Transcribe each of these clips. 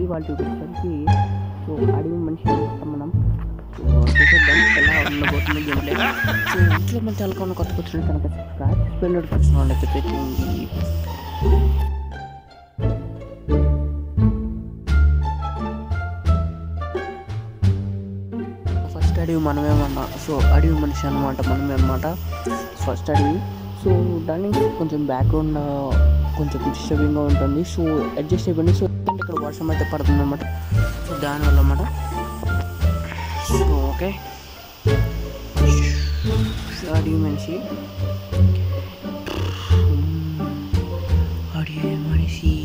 ఇవాళ చూపించడానికి సో అడవి మనిషి చూస్తాం మనం సో చూసేద్దాం ఎలా ఉండబోతుంది గేమ్ ప్లే సో ఇంట్లో మన తెలకొని కొత్త వచ్చిన కనుక సబ్స్క్రైబ్ స్పెల్ నోటిఫికేషన్ ఆన్ అయితే పెట్టింది ఫస్ట్ అడవి మనమేమన్నా సో అడవి మనిషి అనమాట మనమే అనమాట ఫస్ట్ అడవి సో దాన్ని కొంచెం బ్యాక్గ్రౌండ్ కొంచెం డిస్టర్బింగ్గా ఉంటుంది సో అడ్జస్ట్ అయిపోయింది సో ఇక్కడ వర్షం అయితే పడుతుంది అనమాట సో దానివల్ల అన్నమాట సో ఓకే అడవి మనిషి అడవి మనిషి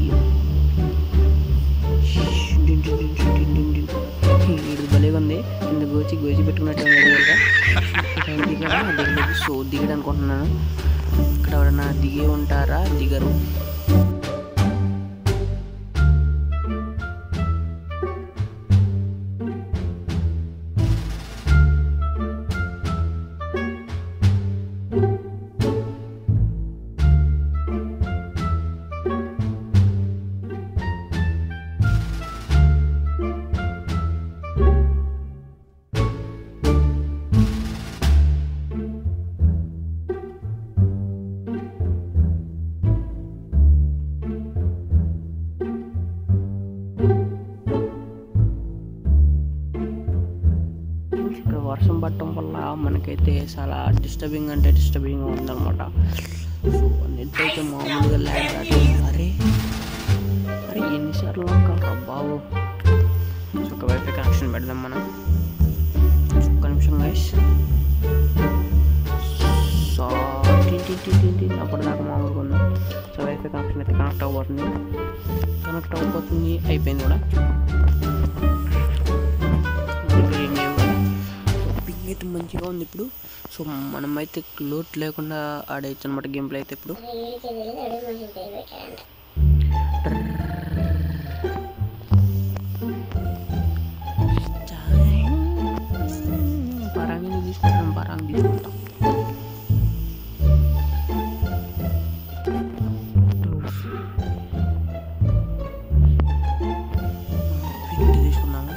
డిన్ డిన్ డిన్ డిన్ డిన్ డిన్. ఇది భలేగా ఉంది కింద గోచి గోచి పెట్టుకున్నట్టు ఉంది కదా. ఇక్కడ దిగడా దిగలేదు సో దిగడం అనుకుంటున్నాను ఇక్కడ ఎవరైనా దిగి ఉంటారా దిగరు ఇక్కడ వర్షం పడటం వల్ల మనకైతే చాలా డిస్టర్బింగ్ అంటే డిస్టర్బింగ్గా ఉందన్నమాట సో నెట్ అయితే మామూలుగా ల్యాండ్ రాదు అరే అరే ఎన్నిసార్లు నొక్కాలరా బాబు సో ఒక వైఫై కనెక్షన్ పెడదాం మనం ఒక్క నిమిషం గైస్ సో టిన్ టిన్ టిన్ టిన్ టిన్ అప్పటిదాకా మామూలుగా ఉందాం సో వైఫై కనెక్షన్ అయితే కనెక్ట్ అవ్వబోతుంది కనెక్ట్ అవ్వబోతుంది అయిపోయింది కూడా పింగ్ అయితే మంచిగా ఉంది ఇప్పుడు సో మనం అయితే లోట్ లేకుండా ఆడేయచ్చు అనమాట గేమ్ ప్లే అయితే ఇప్పుడు పరాంగి తీసుకుంటాం పరాంగి తీసుకుంటాం పిండి తీసుకున్నాము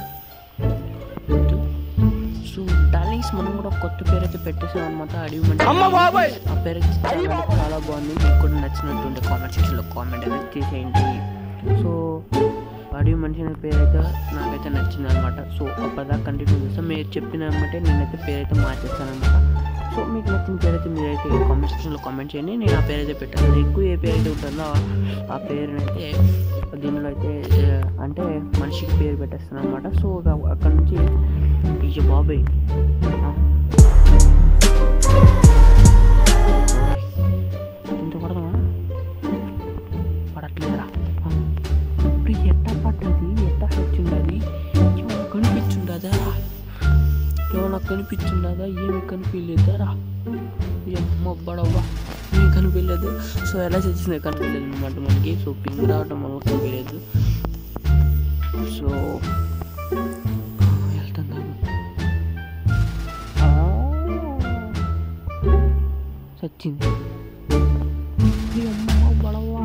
సో డార్లింగ్స్ మనం కూడా కొత్త పేరు అయితే పెట్టేసాం అనమాట అడవి మంచి ఆ పేరు అయితే చాలా అంటే చాలా బాగుంది మీకు కూడా నచ్చినట్టుంటే కామెంట్ సెక్షన్లో కామెంట్ అయితే చేసేయండి సో అడవి మనిషి అనే పేరు అయితే నాకైతే నచ్చింది అనమాట సో అప్పటిదాకా కంటిన్యూ చేస్తాం మీరు చెప్పిన వెంబటే నేనైతే పేరు అయితే మార్చేస్తాను అనమాట సో మీకు నచ్చిన పేరు అయితే మీరైతే కామెంట్ సెక్షన్లో కామెంట్ చేయండి నేను ఆ పేరు అయితే పెట్టాను ఎక్కువ ఏ పేరు అయితే ఉంటుందో ఆ పేరునైతే దీనిలో అయితే ఆ, అంటే మనిషికి పేరు పెట్టేస్తాను అనమాట సో అక్కడ నుంచి ఇయ్య బాబాయ్ ఆ. ఇంత పడదామా పడట్లేదురా ఆ. ఇప్పుడు ఎట్ట పడ్డది ఎట్ట వచ్చిండది ఏమన్నా కనిపించుండదా ఏమన్నా కనిపించుండదా ఏమి కనిపించలేదారా అమ్మ బడవ్వా ఏమి కనిపించలేదు సో ఎలా చేసింది కనిపించలేదు అనమాట మనకి సో పింగ్ రావడం వల్ల కనిపించలేదు సో వెళ్తున్నాను సచ్చింది ఈ అమ్మ బడవ్వా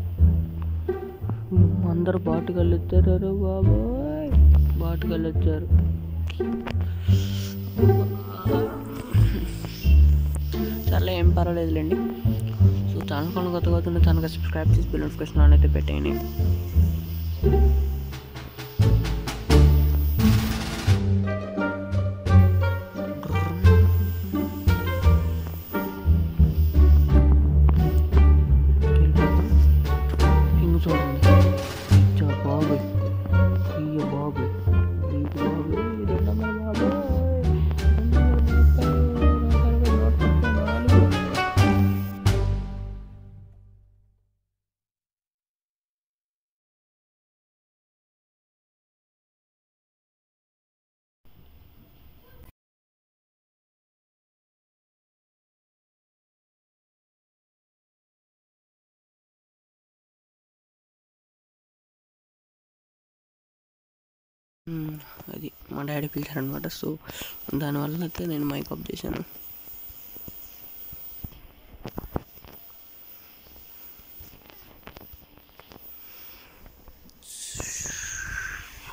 ఈ అమ్మ అందరు బాటుగాళ్ళు వచ్చారు బాబోయ్ బాటుగాళ్ళు వచ్చారు సర్లే ఏం పర్వాలేదులేండి సో ఛానల్ కొన్ని కొత్త కొత్త ఉంటే తనగా సబ్స్క్రైబ్ చేసి బిల్ నోటిఫికేషన్ ఆన్ అయితే పెట్టేయండి పింగ్ చూడండి ఇచ్చా బాబు అయ్య బాబు ఇది బాబు ఇది బాబు మ్మ్. అది మా డాడీ పిలిచారనమాట సో దానివల్ల అయితే నేను మైక్ ఆఫ్ చేశాను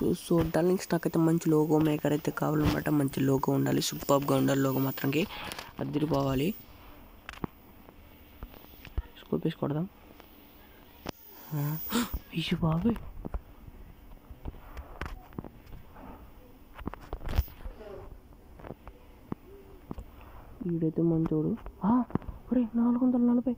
సో డార్లింగ్స్ నాకైతే మంచి లోగో మేకర్ అయితే కావాలన్నమాట మంచి లోగో ఉండాలి సూపర్గా ఉండాలి లోగో మాత్రంకి అదిరిపోవాలి స్కోప్ వేసి కొడదాం ఇషు బాబాయ్ వీడైతే మంచోడు ఆ, ఒరే నాలుగు వందల నలభై